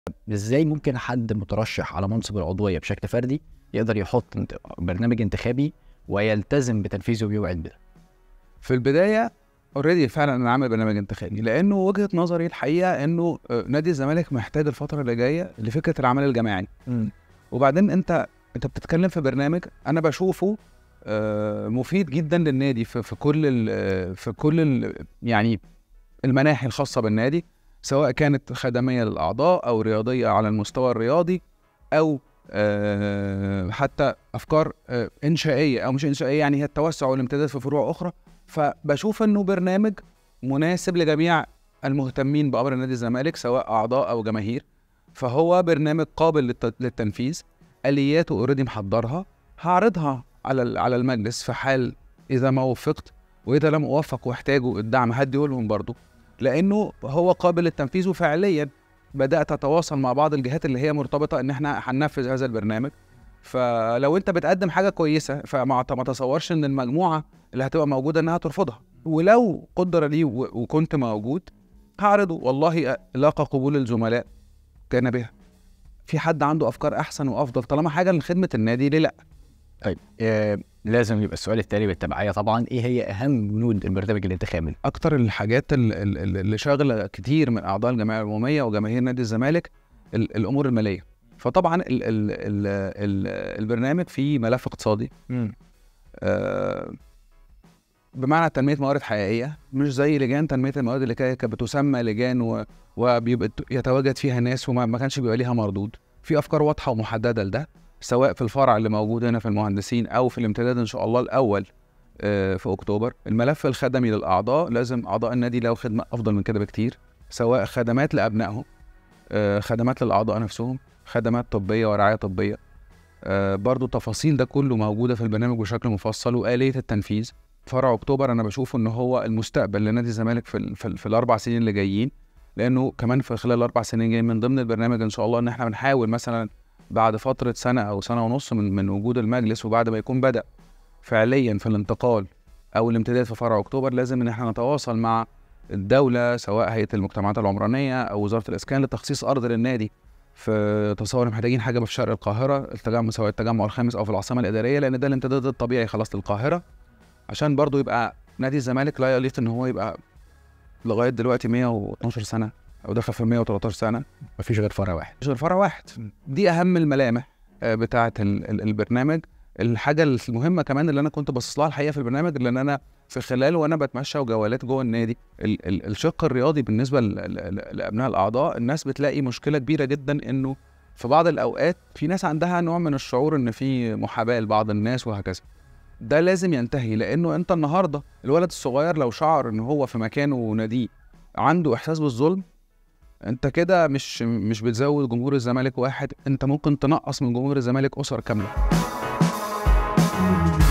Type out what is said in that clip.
ازاي ممكن حد مترشح على منصب العضويه بشكل فردي يقدر يحط انت- برنامج انتخابي ويلتزم بتنفيذه ويوعد بده في البدايه اوريدي فعلا انا عامل برنامج انتخابي لانه وجهه نظري الحقيقه انه آه، نادي الزمالك محتاج الفتره اللي جايه لفكره العمل الجماعي وبعدين انت انت بتتكلم في برنامج انا بشوفه آه، مفيد جدا للنادي في, في كل ال في كل ال يعني المناحي الخاصه بالنادي سواء كانت خدميه للاعضاء او رياضيه على المستوى الرياضي او آه، حتى افكار آه، انشائيه او مش انشائيه يعني هي التوسع والامتداد في فروع اخرى فبشوف انه برنامج مناسب لجميع المهتمين بامر نادي الزمالك سواء اعضاء او جماهير فهو برنامج قابل للت- للتنفيذ الياته اوريدي محضرها هعرضها على ال- على المجلس في حال اذا ما وفقت واذا لم اوفق واحتاجوا الدعم هديه لهم برضه لانه هو قابل للتنفيذ وفعليا بدات اتواصل مع بعض الجهات اللي هي مرتبطه ان احنا هننفذ هذا البرنامج فلو انت بتقدم حاجه كويسه فما ما تصورش ان المجموعه اللي هتبقى موجوده انها ترفضها ولو قدر لي و- وكنت موجود هعرضه والله لاقى قبول الزملاء كان بها في حد عنده افكار احسن وافضل طالما حاجه لخدمه النادي ليه لا طيب آه لازم يبقى السؤال التالي بالتبعيه طبعا ايه هي اهم بنود البرنامج الانتخابي اكتر الحاجات ال- ال- ال- اللي شاغله كتير من اعضاء الجمعيه العموميه وجماهير نادي الزمالك ال- الامور الماليه فطبعا ال ال ال ال البرنامج فيه ملف اقتصادي آه، بمعنى تنميه موارد حقيقيه مش زي لجان تنميه الموارد اللي كانت كانت بتسمى لجان و- وبيبقى يتواجد فيها ناس وما ما كانش بيبقى ليها مردود في افكار واضحه ومحدده لده سواء في الفرع اللي موجود هنا في المهندسين او في الامتداد ان شاء الله الاول آه، في اكتوبر الملف الخدمي للاعضاء لازم اعضاء النادي له خدمه افضل من كده بكتير سواء خدمات لابنائهم آه، خدمات للاعضاء نفسهم خدمات طبيه ورعايه طبيه آه، برضو تفاصيل ده كله موجوده في البرنامج بشكل مفصل واليه التنفيذ فرع اكتوبر انا بشوفه ان هو المستقبل لنادي الزمالك في, ال- في, ال- في الاربع سنين اللي جايين لانه كمان في خلال الاربع سنين جايين من ضمن البرنامج ان شاء الله ان احنا بنحاول مثلا بعد فتره سنه او سنه ونص من من وجود المجلس وبعد ما يكون بدا فعليا في الانتقال او الامتداد في فرع اكتوبر لازم ان احنا نتواصل مع الدوله سواء هيئه المجتمعات العمرانيه او وزاره الاسكان لتخصيص ارض للنادي في تصور محتاجين حاجه في شرق القاهره التجمع سواء التجمع الخامس او في العاصمه الاداريه لان ده الامتداد الطبيعي خلاص للقاهره عشان برضو يبقى نادي الزمالك لا يليق ان هو يبقى لغايه دلوقتي 112 سنه او دخل في 113 سنه مفيش غير فرع واحد مش غير فرع واحد دي اهم الملامح آه، بتاعه ال- ال- البرنامج الحاجه المهمه كمان اللي انا كنت باصص لها الحقيقه في البرنامج لان انا في خلاله وانا بتمشى وجولات جوه النادي ال- ال- الشق الرياضي بالنسبه ل- ل- ل- لابناء الاعضاء الناس بتلاقي مشكله كبيره جدا انه في بعض الاوقات في ناس عندها نوع من الشعور ان في محاباه لبعض الناس وهكذا ده لازم ينتهي لانه انت النهارده الولد الصغير لو شعر ان هو في مكانه وناديه عنده احساس بالظلم انت كده مش مش بتزود جمهور الزمالك واحد انت ممكن تنقص من جمهور الزمالك اسر كامله